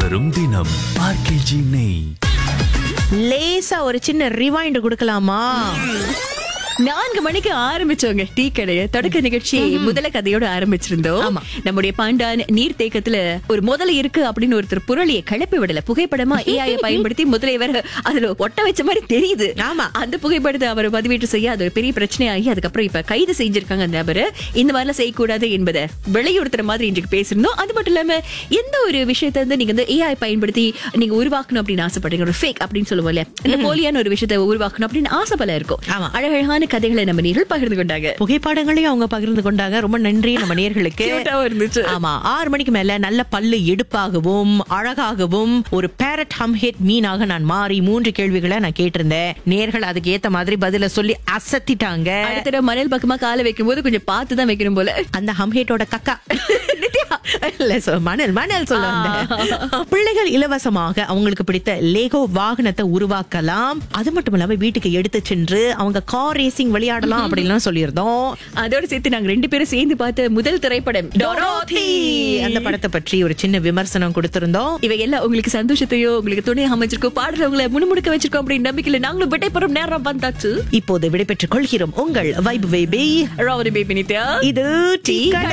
மலரும் தினம் ஆர்கேஜி நெய் லேசா ஒரு சின்ன ரிவைண்ட் கொடுக்கலாமா நான்கு மணிக்கு ஆரம்பிச்சோங்க டீ கடைய தொடக்க நிகழ்ச்சி முதல கதையோட ஆரம்பிச்சிருந்தோம் ஆமா. நம்முடைய பாண்டான் நீர் தேக்கத்துல ஒரு முதல இருக்கு அப்படின்னு ஒருத்தர் புரளியை கிளப்பி விடல புகைப்படமா ஏஐ பயன்படுத்தி முதலை வேற அதுல ஒட்ட வச்ச மாதிரி தெரியுது ஆமா. அந்த புகைப்படத்தை அவர் பதிவேற்று செய்ய அது ஒரு பெரிய பிரச்சனையாகி அதுக்கப்புறம் இப்ப கைது செஞ்சிருக்காங்க அந்த நபரு இந்த மாதிரிலாம் செய்யக்கூடாது என்பதை வெளியுறுத்துற மாதிரி இன்றைக்கு பேசியிருந்தோம் அது மட்டும் இல்லாம எந்த ஒரு விஷயத்தை வந்து நீங்க வந்து ஏஐ பயன்படுத்தி நீங்க உருவாக்கணும் அப்படின்னு ஆசைப்படுறீங்க ஒரு ஃபேக் அப்படின்னு சொல்லுவோம் இல்லையா இந்த போலியான ஒரு விஷயத்தை உருவாக்கணும் அப்படின்னு ஆசைப்பல இருக்கும் ஆமா. அழகழகான கதைகளை நம்ம நேர்கள் பகிர்ந்து கொண்டாங்க புகைப்படங்களையும் அவங்க பகிர்ந்து கொண்டாங்க ரொம்ப நன்றி நம்ம நேர்களுக்கு Cute-ஆவும் இருந்துச்சு. ஆமா ஆறு மணிக்கு மேல நல்ல பல்லு எடுப்பாகவும் அழகாகவும் ஒரு பேரட் ஹம் ஹெட் மீனாக நான் மாறி மூன்று கேள்விகளை நான் கேட்டிருந்தேன் நேர்கள் அதுக்கு ஏத்த மாதிரி பதில சொல்லி அசத்திட்டாங்க அடுத்த தடவை மணல் பக்கமா காலை வைக்கும் போது கொஞ்சம் பார்த்து தான் வைக்கணும் போல அந்த ஹம்ஹேட்டோட கக்கா இல்ல சொ- மணல் மணல் சொல்ல வந்தேன். பிள்ளைகள் இலவசமாக அவங்களுக்கு பிடித்த லேகோ வாகனத்தை உருவாக்கலாம் அது மட்டும் இல்லாம வீட்டுக்கு எடுத்து சென்று அவங்க கார் ரேசிங் விளையாடலாம் அப்படின்லாம் சொல்லியிருந்தோம் அதோட சேர்த்து நாங்க ரெண்டு பேரும் சேர்ந்து பார்த்த முதல் திரைப்படம் டொரோத்தி அந்த படத்தை பற்றி ஒரு சின்ன விமர்சனம் கொடுத்திருந்தோம் இவை எல்லாம் உங்களுக்கு சந்தோஷத்தையோ உங்களுக்கு துணை அமைச்சிருக்கோம் பாடுறவங்களை முணுமுணுக்க வச்சிருக்கோம் அப்படின்னு நம்பிக்கையில நாங்களும் விட்டை பெறும் நேரம் வந்தாச்சு இப்போது விடைபெற்றுக் கொள்கிறோம் உங்கள் வைப் வைபி ராவடி பேபி நித்யா இது டீ கடை